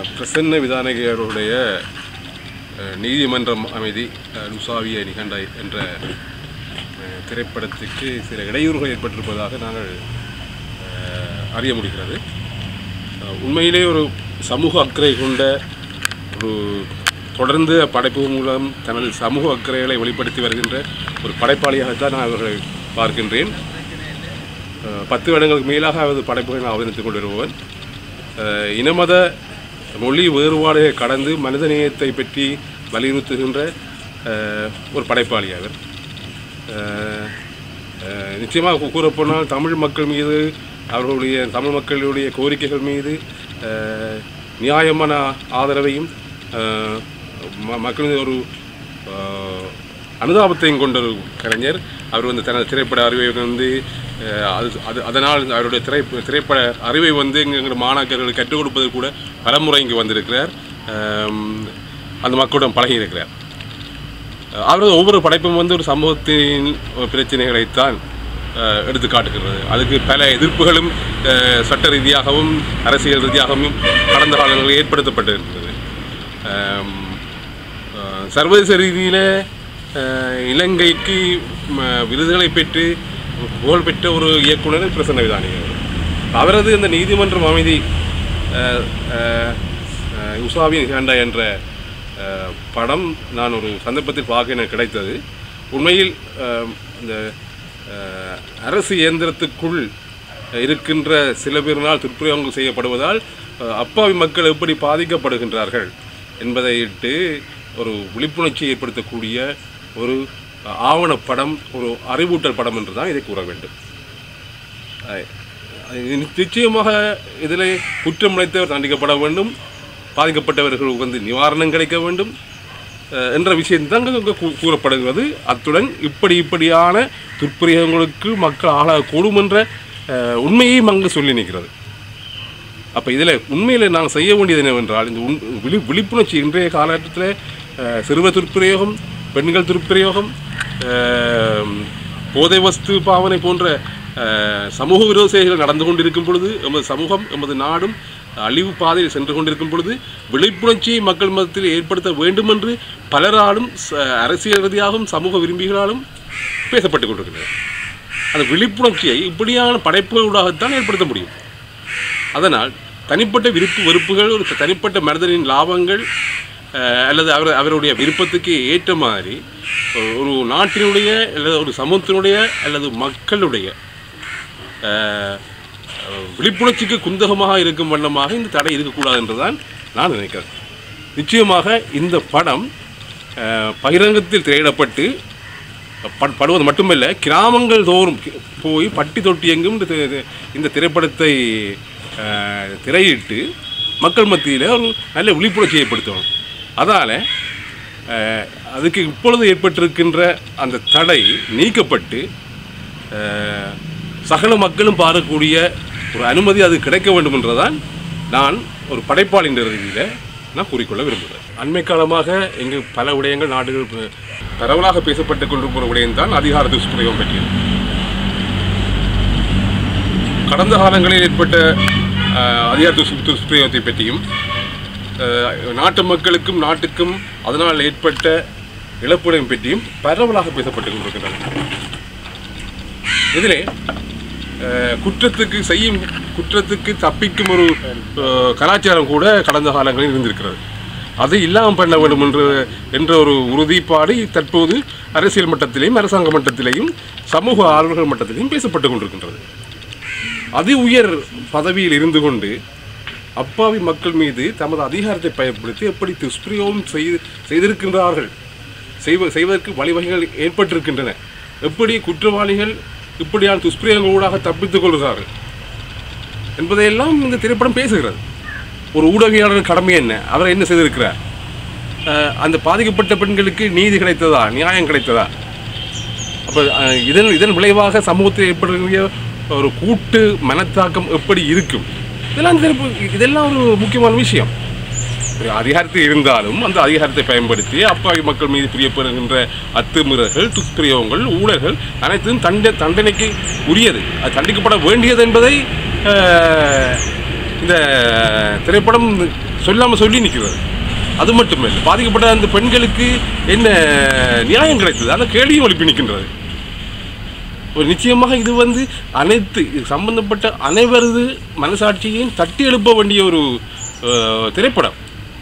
பிரசன்ன விதானகருடைய அஹ், நீதிமன்றம் அமைதி அஹ், லுசாவிய நிகண்டாய் என்ற அஹ், திரைப்படத்துக்கு சில இடையூறுகள் ஏற்பட்டிருப்பதாக நாங்கள் அஹ், அறிய முடிகிறது அஹ், உண்மையிலே ஒரு சமூக அக்கறை கொண்ட ஒரு தொடர்ந்து படைப்பு மூலம் தனது சமூக அக்கறைகளை வெளிப்படுத்தி வருகின்ற ஒரு படைப்பாளியாகத்தான் நான் அவர்களை பார்க்கின்றேன் அஹ், பத்து வருடங்களுக்கு மேலாக அவரது படைப்புகளை நான் அவதரித்துக் கொண்டிருப்பவன் அஹ், இனமத மொழி வேறுபாடுகளை கடந்து மனிதநேயத்தை பற்றி வலியுறுத்துகின்ற அஹ், ஒரு படைப்பாளி அவர் அஹ், அஹ், நிச்சயமாக கூ- கூறப்போனால் தமிழ் மக்கள் மீது அவர்களுடைய தமிழ் மக்களுடைய கோரிக்கைகள் மீது அஹ், நியாயமான ஆதரவையும் அஹ், ம- மக்களின் ஒரு அஹ், அனுதாபத்தையும் கொண்ட ஒரு கலைஞர் அவர் வந்து தனது திரைப்பட அறிவை வந்து அஹ், அது அது அதனால் அவருடைய திரை திரைப்பட அறிவை வந்து எங்கள் மாணாக்கர்களுக்கு கற்றுக் கொடுப்பது கூட பலமுறை இங்கு வந்திருக்கிறார் அஹ், அந்த மக்களுடன் பழகி இருக்கிறார் அவரது ஒவ்வொரு படைப்பும் வந்து ஒரு சமூகத்தின் பிரச்சனைகளைத்தான் அஹ், எடுத்து காட்டுகிறது அதுக்கு பல எதிர்ப்புகளும் அஹ், சட்ட ரீதியாகவும் அரசியல் ரீதியாகவும் கடந்த காலங்களில் ஏற்படுத்தப்பட்டிருக்கிறது அம், அஹ், சர்வதேச ரீதியில் இலங்கைக்கு ம, விருதுகளை பெற்று புகழ்பெற்ற ஒரு இயக்குனர் பிரசன்ன விதானி அவரது இந்த நீதிமன்றம் அமைதி அஹ், அஹ், அஹ், உசாவின் ஹேண்டா என்ற அஹ், படம் நான் ஒரு சந்தர்ப்பத்தில் பார்க்க எனக்கு கிடைத்தது உண்மையில் அஹ், இந்த அஹ், அரசு இயந்திரத்துக்குள் இருக்கின்ற சில பேரினால் துஷ்பிரயோகங்கள் செய்யப்படுவதால் அஹ், அப்பாவி மக்கள் எப்படி பாதிக்கப்படுகின்றார்கள் என்பதை இட்டு ஒரு விழிப்புணர்ச்சியை ஏற்படுத்தக்கூடிய ஒரு ஆவணப்படம் ஒரு அறிவூட்டல் படம் என்று தான் இதை கூற வேண்டும் அஹ், இது நிச்சயமாக இதில் குற்றமுளைத்தவர் தண்டிக்கப்பட வேண்டும் பாதிக்கப்பட்டவர்களுக்கு வந்து நிவாரணம் கிடைக்க வேண்டும் அஹ், என்ற விஷயம் தான் இங்கு கூ- கூறப்படுகிறது அத்துடன் இப்படி இப்படியான துர்ப்பிரயோகங்களுக்கு மக்கள் ஆளாகக்கூடும் என்ற அஹ், உண்மையையும் அங்கு சொல்லி நிற்கிறது அப்போ இதில் உண்மையில் நாங்கள் செய்ய வேண்டியது என்னவென்றால் இந்த உண் விழி விழிப்புணர்ச்சி இன்றைய காலகட்டத்தில் அஹ், சிறுவர் துர்ப்பிரயோகம் பெண்கள் துர்ப்பிரயோகம் அஹ், போதை வஸ்து பாவனை போன்ற அஹ், சமூக விரோத செயல்கள் நடந்து கொண்டிருக்கும் பொழுது எமது சமூகம் எமது நாடும் அழிவு பாதையில் சென்று கொண்டிருக்கும் பொழுது விழிப்புணர்ச்சியை மக்கள் மதத்தில் ஏற்படுத்த வேண்டும் என்று பலராலும் ச- அரசியல் ரீதியாகவும் சமூக விரும்பிகளாலும் பேசப்பட்டு கொண்டிருக்கிறது அந்த விழிப்புணர்ச்சியை இப்படியான படைப்புகளூடாகத்தான் ஏற்படுத்த முடியும் அதனால் தனிப்பட்ட விருப்பு வெறுப்புகள் ஒரு தனிப்பட்ட மனிதனின் லாபங்கள் அஹ், அல்லது அவர் அவருடைய விருப்பத்துக்கு ஏற்ற மாதிரி ஒரு- ஒரு நாட்டினுடைய அல்லது ஒரு சமூகத்தினுடைய அல்லது மக்களுடைய அஹ், அஹ், விழிப்புணர்ச்சிக்கு குந்தகமாக இருக்கும் வண்ணமாக இந்த தடை இருக்கக்கூடாது என்றுதான் நான் நினைக்கிறேன் நிச்சயமாக இந்த படம் அஹ், பகிரங்கத்தில் திரையிடப்பட்டு ப- படுவது மட்டுமல்ல கிராமங்கள் தோறும் கி- போய் பட்டி தொட்டி எங்கும் இந்த தி- இந்த திரைப்படத்தை அஹ், திரையிட்டு மக்கள் மத்தியில் ஒரு நல்ல விழிப்புணர்ச்சி ஏற்படுத்தணும் அதால் அதுக்கு இப்பொழுது ஏற்பட்டிருக்கின்ற அந்த தடை நீக்கப்பட்டு அஹ், சகல மக்களும் பார்க்கக்கூடிய ஒரு அனுமதி அது கிடைக்க வேண்டும் என்றுதான் நான் ஒரு படைப்பாளின்ற ரீதியில் நான் கூறிக்கொள்ள விரும்புகிறேன் அண்மை காலமாக இங்கு பல விடயங்கள் நாடுகள் ப- பரவலாக பேசப்பட்டு கொண்டிருக்கிற விடயம் தான் அதிகார துஷ்பிரயோகம் பற்றியது கடந்த காலங்களில் ஏற்பட்ட அஹ், அதிகார துஷ் துஷ்பிரயோகத்தை பற்றியும் அஹ், நாட்டு மக்களுக்கும் நாட்டுக்கும் அதனால் ஏற்பட்ட இழப்புகளையும் பற்றியும் பரவலாக பேசப்பட்டு கொண்டிருக்கின்றன இதிலே அஹ், குற்றத்துக்கு செய்யும் குற்றத்துக்கு தப்பிக்கும் ஒரு அஹ், கலாச்சாரம் கூட கடந்த காலங்களில் இருந்திருக்கிறது அது இல்லாமல் பண்ண வேண்டும் என்று என்ற ஒரு உறுதிப்பாடு தற்போது அரசியல் மட்டத்திலேயும் அரசாங்க மட்டத்திலேயும் சமூக ஆர்வலர்கள் மட்டத்திலேயும் பேசப்பட்டு கொண்டிருக்கின்றது அதி உயர் பதவியில் இருந்து கொண்டு அப்பாவி மக்கள் மீது தமது அதிகாரத்தை பயன்படுத்தி எப்படி துஷ்பிரயோகம் செய்து செய்திருக்கின்றார்கள் செய்வ செய்வதற்கு வழிவகைகள் ஏற்பட்டிருக்கின்றன எப்படி குற்றவாளிகள் இப்படியான துஷ்பிரயோகங்களூடாக தப்பித்துக் கொள்கிறார்கள் என்பதையெல்லாம் இந்த திரைப்படம் பேசுகிறது ஒரு ஊடகவியலாளர் கடமை என்ன அவர் என்ன செய்திருக்கிறார் அஹ், அந்த பாதிக்கப்பட்ட பெண்களுக்கு நீதி கிடைத்ததா நியாயம் கிடைத்ததா அப்போ அஹ், இதன் இதன் விளைவாக சமூகத்தில் ஏற்படக்கூடிய ஒரு கூட்டு மனத்தாக்கம் எப்படி இருக்கும் இதெல்லாம் திருப்ப இதெல்லாம் ஒரு முக்கியமான விஷயம் ஒரு அதிகாரத்தில் இருந்தாலும் அந்த அதிகாரத்தை பயன்படுத்தி அப்பாவி மக்கள் மீது பிரியப்படுகின்ற அத்துமீறல்கள் துஷ்பிரயோகங்கள் ஊழல்கள் அனைத்தும் தண்ட தண்டனைக்கு உரியது அது தண்டிக்கப்பட வேண்டியது என்பதை அஹ், இந்த திரைப்படம் சொல்லாமல் சொல்லி நிற்கிறது அது மட்டுமே இல்லை பாதிக்கப்பட்ட அந்த பெண்களுக்கு என்ன நியாயம் கிடைத்தது அந்த கேள்வியும் எழுப்பி நிற்கின்றது ஒரு நிச்சயமாக இது வந்து அனைத்து இது சம்பந்தப்பட்ட அனைவரது மனசாட்சியையும் தட்டி எழுப்ப வேண்டிய ஒரு அஹ், திரைப்படம்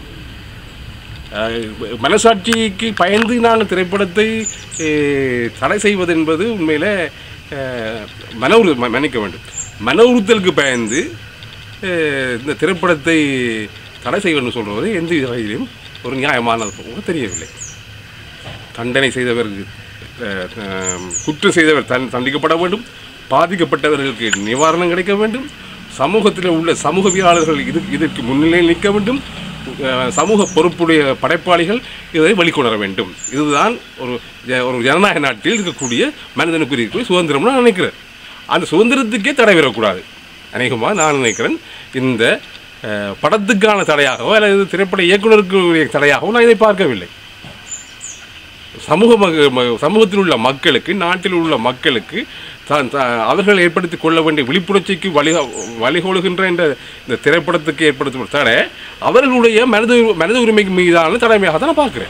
அஹ், மனசாட்சிக்கு பயந்து நாங்கள் திரைப்படத்தை அஹ், தடை செய்வது என்பது உண்மையில் அஹ், மன உறு ம- மன்னிக்க வேண்டும் மன உறுத்தலுக்கு பயந்து அஹ், இந்த திரைப்படத்தை தடை செய்வதுன்னு சொல்வது எந்த வகையிலும் ஒரு நியாயமானது போக தெரியவில்லை தண்டனை செய்தவருக்கு அஹ், அஹ், குற்றம் செய்தவர் தன் தண்டிக்கப்பட வேண்டும் பாதிக்கப்பட்டவர்களுக்கு நிவாரணம் கிடைக்க வேண்டும் சமூகத்தில் உள்ள சமூகவியலாளர்கள் இது இதற்கு முன்னிலையில் நிற்க வேண்டும் அஹ், சமூக பொறுப்புடைய படைப்பாளிகள் இதை வெளிக்கொணர வேண்டும் இதுதான் ஒரு ஜ- ஒரு ஜனநாயக நாட்டில் இருக்கக்கூடிய மனிதனுக்கு இருக்கக்கூடிய சுதந்திரம்னு நான் நினைக்கிறேன் அந்த சுதந்திரத்துக்கே தடை வரக்கூடாது அநேகமாக நான் நினைக்கிறேன் இந்த அஹ், படத்துக்கான தடையாகவோ அல்லது திரைப்பட இயக்குனருக்கு உரிய தடையாகவோ நான் இதை பார்க்கவில்லை சமூக மக- ம- சமூகத்தில் உள்ள மக்களுக்கு நாட்டில் உள்ள மக்களுக்கு தான் தா- அவர்கள் ஏற்படுத்திக் கொள்ள வேண்டிய விழிப்புணர்ச்சிக்கு வழி வழிகோலுகின்ற இந்த இந்த திரைப்படத்துக்கு ஏற்படுத்தும் தடை அவர்களுடைய மனித உரி- மனித உரிமைக்கு மீதான தடைமையாக தான் நான் பார்க்குறேன்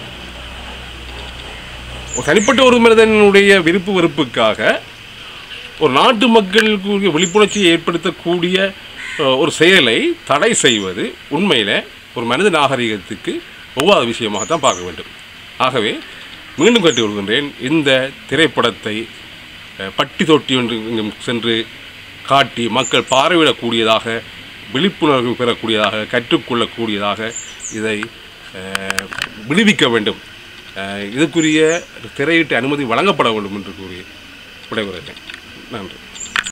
ஒரு தனிப்பட்ட ஒரு மனிதனுடைய விருப்பு வெறுப்புக்காக ஒரு நாட்டு மக்களுக்கு விழிப்புணர்ச்சியை ஏற்படுத்தக்கூடிய அஹ், ஒரு செயலை தடை செய்வது உண்மையில் ஒரு மனித நாகரிகத்துக்கு ஒவ்வாத விஷயமாக தான் பார்க்க வேண்டும் ஆகவே மீண்டும் கேட்டு கொள்கின்றேன் இந்த திரைப்படத்தை அஹ், பட்டி தொட்டி ஒன்று இங்கும் சென்று காட்டி மக்கள் பார்வையிடக்கூடியதாக விழிப்புணர்வு பெறக்கூடியதாக கற்றுக்கொள்ளக்கூடியதாக இதை அஹ், விடுவிக்க வேண்டும் அஹ், இதுக்குரிய திரையிட்டு அனுமதி வழங்கப்பட வேண்டும் என்று கூறி விடைபெறுகிறேன் நன்றி